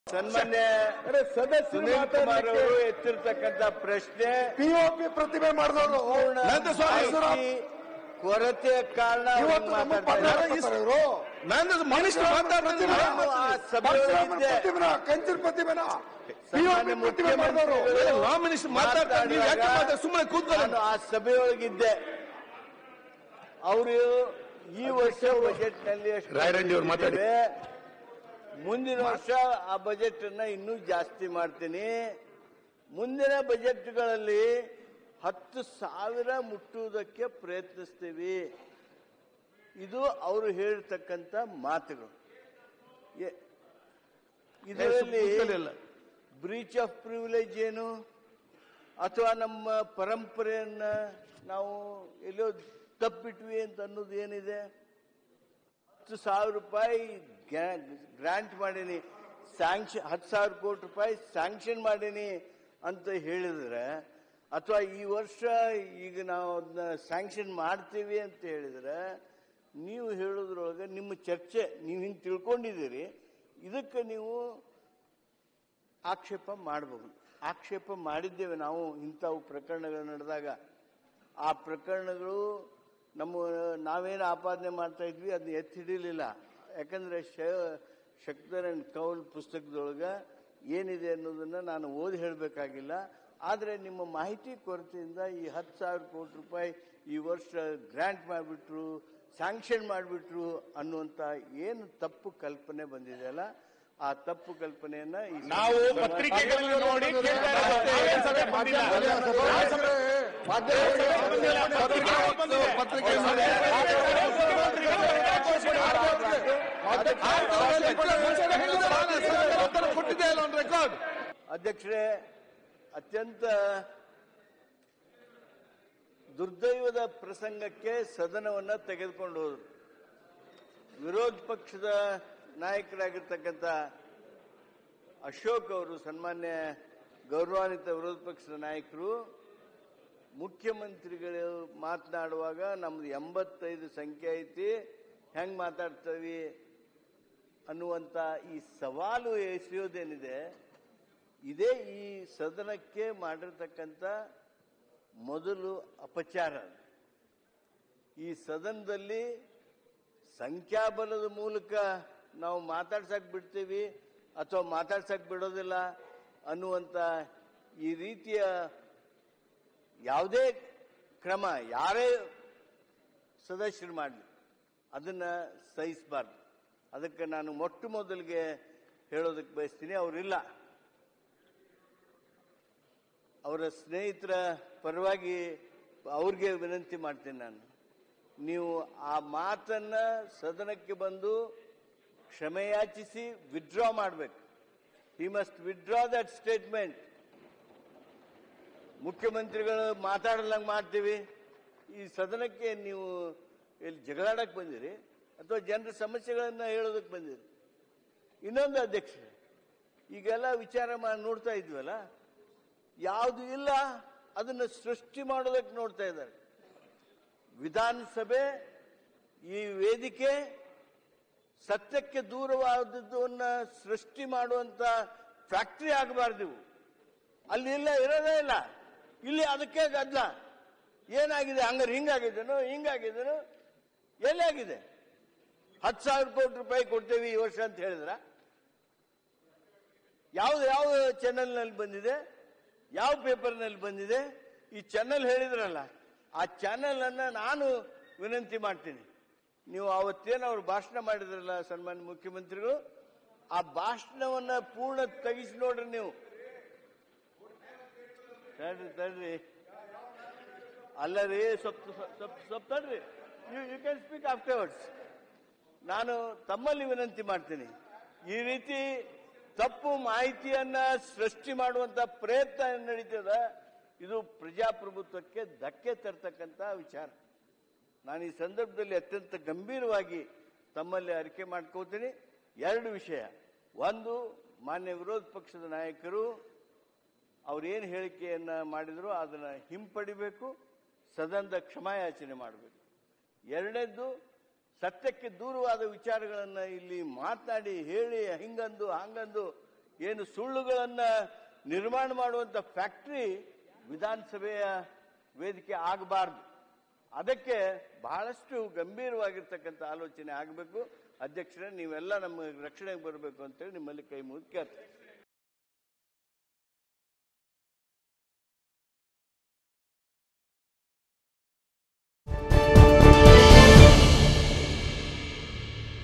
ಸನ್ಮಾನ್ಯ ಅರೆ ಸದಸ್ಯರು ಸುನೀಲ್ ಕುಮಾರ್ ಮಾತಾಡ್ಲಿಕ್ಕೆ ಅವರು ಎತ್ತಿರ್ತಕ್ಕಂಥ ಪ್ರಶ್ನೆ ಪಿಒಪಿ ಪ್ರತಿಭೆ ಮಾಡಿದವರು ಪೂರ್ಣ ನಂದಸ್ವಾಮಿ. ಮಾಹಿತಿ ಕೊರತೆಯ ಕಾರಣ ಅವ್ರು ಇವತ್ತು ನಮ್ಮ ಮಾತಾಡ್ತಾ ಇದ್ದಾರೆ. ಪತ್ರ ಇವರು ನಾನು ಮನುಷ್ಯ ಮಾತಾಡ್ತಿದ್ದೀನಿ ನಾನು ಆ ಸಭೆಯೊಳಗಿದ್ದೆ. ಪ್ರತಿಭೆನ ಕಂಚಿನ ಪ್ರತಿಭೆನ ಸನ್ಮಾನ್ಯ ಪಿಒಪಿ ಪ್ರತಿಭೆ ಮಾಡಿದವರು ಮುಖ್ಯಮಂತ್ರಿಗಳು ಲಾ ಮಿನಿಸ್ಟರ್ ಮಾತಾಡ್ತಾರೆ ನೀವು ಯಾಕೆ ಮಾತಾಡ ಸುಮ್ಮನೆ ಕೂತ್ಕೊಳ್ಳಿ ನಾನು ಆ ಸಭೆಯೊಳಗಿದ್ದೆ ಅವರು ಈ ವರ್ಷ ಬಜೆಟ್ ನಲ್ಲಿ ಎಷ್ಟು ರಾಯರೆಡ್ಡಿ ಅವ್ರು ಮಾತಾಡಿ. ಮಾಡಿದ್ದೇವೆ. ಮುಂದಿನ ವರ್ಷ ಆ ಬಜೆಟ್ ಅನ್ನ ಇನ್ನೂ ಜಾಸ್ತಿ ಮಾಡ್ತೀನಿ ಮುಂದಿನ ಬಜೆಟ್ಗಳಲ್ಲಿ ಹತ್ತು ಸಾವಿರ ಮುಟ್ಟುವುದಕ್ಕೆ ಪ್ರಯತ್ನಿಸ್ತೀವಿ ಇದು ಅವರು ಹೇಳಿರ್ತಕ್ಕಂಥ ಮಾತುಗಳು ಎ- ಇದರಲ್ಲಿ ಕೂತ್ಕೊಳ್ಳಿಲ್ಲ. ಬ್ರೀಚ್ ಆಫ್ ಪ್ರಿವಿಲೇಜ್ ಏನು ಅಥವಾ ನಮ್ಮ ಪರಂಪರೆಯನ್ನ ನಾವು ಎಲ್ಲೋ ತಪ್ಪಿಟ್ವಿ ಅಂತ ಅನ್ನೋದು ಏನಿದೆ ಹತ್ತು ಸಾವಿರ ರೂಪಾಯಿ ಗ್ರಾಂಟ್ ಮಾಡೀನಿ ಸ್ಯಾಂಕ್ಷನ್ ಹತ್ತು ಸಾವಿರ ಕೋಟಿ ರೂಪಾಯಿ ಸ್ಯಾಂಕ್ಷನ್ ಮಾಡೀನಿ ಅಂತ ಹೇಳಿದ್ರೆ ಅಥವಾ ಈ ವರ್ಷ ಈಗ ನಾವು ಅದನ್ನ ಸ್ಯಾಂಕ್ಷನ್ ಮಾಡ್ತೀವಿ ಅಂತ ಹೇಳಿದ್ರೆ ನೀವು ಹೇಳೋದ್ರೊಳಗೆ ನಿಮ್ಮ ಚರ್ಚೆ ನೀವು ಹಿಂಗೆ ತಿಳ್ಕೊಂಡಿದ್ದೀರಿ ಇದಕ್ಕೆ ನೀವು ಆಕ್ಷೇಪ ಮಾಡಬಹುದು ಆಕ್ಷೇಪ ಮಾಡಿದ್ದೇವೆ ನಾವು ಇಂಥವು ಪ್ರಕರಣಗಳು ನಡೆದಾಗ ಆ ಪ್ರಕರಣಗಳು ನಮ್ಮ ನಾವೇನು ಆಪಾದನೆ ಮಾಡ್ತಾ ಇದ್ವಿ ಅದನ್ನ ಎತ್ತಿ ಹಿಡಿಲಿಲ್ಲ ಯಾಕಂದ್ರೆ ಶ ಶಕ್ತರನ್ ಕೌಲ್ ಪುಸ್ತಕದೊಳಗೆ ಏನಿದೆ ಅನ್ನೋದನ್ನ ನಾನು ಓದಿ ಹೇಳಬೇಕಾಗಿಲ್ಲ ಆದರೆ ನಿಮ್ಮ ಮಾಹಿತಿ ಕೊರತೆಯಿಂದ ಈ ಹತ್ತು ಸಾವಿರ ಕೋಟಿ ರೂಪಾಯಿ ಈ ವರ್ಷ ಗ್ರಾಂಟ್ ಮಾಡಿಬಿಟ್ರು ಸ್ಯಾಂಕ್ಷನ್ ಮಾಡಿಬಿಟ್ರು ಅನ್ನುವಂಥ ಏನು ತಪ್ಪು ಕಲ್ಪನೆ ಬಂದಿದೆಯಲ್ಲ ಆ ತಪ್ಪು ಕಲ್ಪನೆಯನ್ನ ಈ ನಾವು ಪತ್ರಿಕೆಗಳನ್ನು ನೋಡಿ ಕೇಳ್ತಾ ಇರೋದು ಅಷ್ಟೇ. ಏನ್ ಸಭೆ ಬಂದಿಲ್ಲ. ಯಾವ ಸಭೆ- ಪತ್ರಿಕೆ ಕೊಟ್ಟಿದೆ ಅಲ್ಲ ಒಂದು ರೆಕಾರ್ಡ್ ಅಧ್ಯಕ್ಷರೇ ಅತ್ಯಂತ ದುರ್ದೈವದ ಪ್ರಸಂಗಕ್ಕೆ ಸದನವನ್ನ ತೆಗೆದುಕೊಂಡು ಹೋದರು ವಿರೋಧ ಪಕ್ಷದ ನಾಯಕರಾಗಿರ್ತಕ್ಕಂಥ ಅಶೋಕ್ ಅವರು ಸನ್ಮಾನ್ಯ ಗೌರವಾನ್ವಿತ ವಿರೋಧ ಪಕ್ಷದ ನಾಯಕರು ಮುಖ್ಯಮಂತ್ರಿಗಳು ಮಾತನಾಡುವಾಗ ನಮ್ದು ಎಂಬತ್ತೈದು ಸಂಖ್ಯೆ ಐತಿ ಹೆಂಗ್ ಮಾತಾಡ್ತೀವಿ ಅನ್ನುವಂಥ ಈ ಸವಾಲು ಎಸೆಯೋದೇನಿದೆ ಇದೇ ಈ ಸದನಕ್ಕೆ ಮಾಡಿರ್ತಕ್ಕಂಥ ಮೊದಲು ಅಪಚಾರ ಈ ಸದನದಲ್ಲಿ ಸಂಖ್ಯಾಬಲದ ಮೂಲಕ ನಾವು ಮಾತಾಡ್ಸಕ್ ಬಿಡ್ತೀವಿ ಅಥವಾ ಮಾತಾಡ್ಸಕ್ ಬಿಡೋದಿಲ್ಲ ಅನ್ನುವಂಥ ಈ ರೀತಿಯ ಯಾವುದೇ ಕ್ರಮ ಯಾರೇ ಸದಸ್ಯರು ಮಾಡಲಿ ಅದನ್ನ ಸಹಿಸಬಾರ್ದು ಅದಕ್ಕೆ ನಾನು ಮೊಟ್ಟ ಮೊದಲಿಗೆ ಹೇಳೋದಕ್ಕೆ ಬಯಸ್ತೀನಿ ಅವರಿಲ್ಲ ಅವರ ಸ್ನೇಹಿತರ ಪರವಾಗಿ ಅವ್ರಿಗೆ ವಿನಂತಿ ಮಾಡ್ತೀನಿ ನಾನು ನೀವು ಆ ಮಾತನ್ನ ಸದನಕ್ಕೆ ಬಂದು ಕ್ಷಮೆಯಾಚಿಸಿ ವಿಡ್ರಾ ಮಾಡಬೇಕು he must withdraw that statement ಮುಖ್ಯಮಂತ್ರಿಗಳು ಮಾತಾಡಲಂಗೆ ಮಾಡ್ತೀವಿ ಈ ಸದನಕ್ಕೆ ನೀವು ಇಲ್ಲಿ ಜಗಳಾಡಕ್ಕೆ ಬಂದಿರಿ ಅಥವಾ ಜನರ ಸಮಸ್ಯೆಗಳನ್ನ ಹೇಳೋದಕ್ಕೆ ಬಂದಿರಿ ಇನ್ನೊಂದು ಅಧ್ಯಕ್ಷ ಈಗೆಲ್ಲ ವಿಚಾರ ಮಾಡಿ ನೋಡ್ತಾ ಇದ್ವಲ್ಲ ಯಾವುದು ಇಲ್ಲ ಅದನ್ನು ಸೃಷ್ಟಿ ಮಾಡೋದಕ್ಕೆ ನೋಡ್ತಾ ಇದ್ದಾರೆ ವಿಧಾನಸಭೆ ಈ ವೇದಿಕೆ ಸತ್ಯಕ್ಕೆ ದೂರವಾದದ್ದನ್ನ ಸೃಷ್ಟಿ ಮಾಡುವಂತ ಫ್ಯಾಕ್ಟರಿ ಆಗಬಾರ್ದು ಇವು. ಅಲ್ಲಿ ಇಲ್ಲ ಇರೋದೇ ಇಲ್ಲ ಇಲ್ಲಿ ಅದಕ್ಕೆ ಗದ್ದಲ ಏನಾಗಿದೆ ಹಂಗಾರೆ ಹಿಂಗಾಗಿದ್ದೇನೋ ಹಿಂಗಾಗಿದ್ದೇನೋ ಎಲ್ಲಾಗಿದೆ ಹತ್ತು ಸಾವಿರ ಕೋಟಿ ರೂಪಾಯಿ ಕೊಡ್ತೇವೆ ಈ ವರ್ಷ ಅಂತ ಹೇಳಿದ್ರ ಯಾವ್ದು ಯಾವ ಚಾನೆಲ್ನಲ್ಲಿ ಬಂದಿದೆ ಯಾವ ಪೇಪರ್ನಲ್ಲಿ ಬಂದಿದೆ ಈ ಚಾನೆಲ್ ಹೇಳಿದ್ರಲ್ಲ ಆ ಚಾನೆಲ್ ಅನ್ನ ನಾನು ವಿನಂತಿ ಮಾಡ್ತೀನಿ ನೀವು ಅವತ್ತೇನು ಅವ್ರು ಭಾಷಣ ಮಾಡಿದ್ರಲ್ಲ ಸನ್ಮಾನ್ಯ ಮುಖ್ಯಮಂತ್ರಿಗಳು ಆ ಭಾಷಣವನ್ನ ಪೂರ್ಣ ತೆಗಿಸಿ ನೋಡ್ರಿ ನೀವು ತಡ್ರಿ ತಡ್ರಿ ಅಲ್ಲ ರೀ ಸ್ವಲ್ಪ ಸ್ವಲ್ಪ ಸ್ವಲ್ಪ ತಡ್ರಿ you you can speak afterwards ನಾನು ತಮ್ಮಲ್ಲಿ ವಿನಂತಿ ಮಾಡ್ತೀನಿ ಈ ರೀತಿ ತಪ್ಪು ಮಾಹಿತಿಯನ್ನ ಸೃಷ್ಟಿ ಮಾಡುವಂತ ಪ್ರಯತ್ನ ಏನ್ ನಡೀತದ ಇದು ಪ್ರಜಾಪ್ರಭುತ್ವಕ್ಕೆ ಧಕ್ಕೆ ತರ್ತಕ್ಕಂತ ವಿಚಾರ ನಾನು ಈ ಸಂದರ್ಭದಲ್ಲಿ ಅತ್ಯಂತ ಗಂಭೀರವಾಗಿ ತಮ್ಮಲ್ಲಿ ಅರಿಕೆ ಮಾಡ್ಕೋತೀನಿ ಎರಡು ವಿಷಯ ಒಂದು ಮಾನ್ಯ ವಿರೋಧ ಪಕ್ಷದ ನಾಯಕರು ಅವ್ರೇನು ಹೇಳಿಕೆಯನ್ನ ಮಾಡಿದ್ರು ಅದನ್ನ ಹಿಂಪಡಿಬೇಕು ಸದನದ ಕ್ಷಮಾಯಾಚನೆ ಮಾಡಬೇಕು ಎರಡನೇದ್ದು ಸತ್ಯಕ್ಕೆ ದೂರವಾದ ವಿಚಾರಗಳನ್ನ ಇಲ್ಲಿ ಮಾತನಾಡಿ ಹೇಳಿ ಹಿಂಗಂದು ಹಂಗಂದು ಏನು ಸುಳ್ಳುಗಳನ್ನ ನಿರ್ಮಾಣ ಮಾಡುವಂತ ಫ್ಯಾಕ್ಟರಿ ವಿಧಾನಸಭೆಯ ವೇದಿಕೆ ಆಗಬಾರ್ದು ಅದಕ್ಕೆ ಬಹಳಷ್ಟು ಗಂಭೀರವಾಗಿರ್ತಕ್ಕಂಥ ಆಲೋಚನೆ ಆಗಬೇಕು ಅಧ್ಯಕ್ಷರೇ ನೀವೆಲ್ಲ ನಮ್ಮ ರಕ್ಷಣೆಗೆ ಬರಬೇಕು ಅಂತೇಳಿ ನಿಮ್ಮಲ್ಲಿ ಕೈ ಮುಗಿದು ಕೇಳ್ತೇನೆ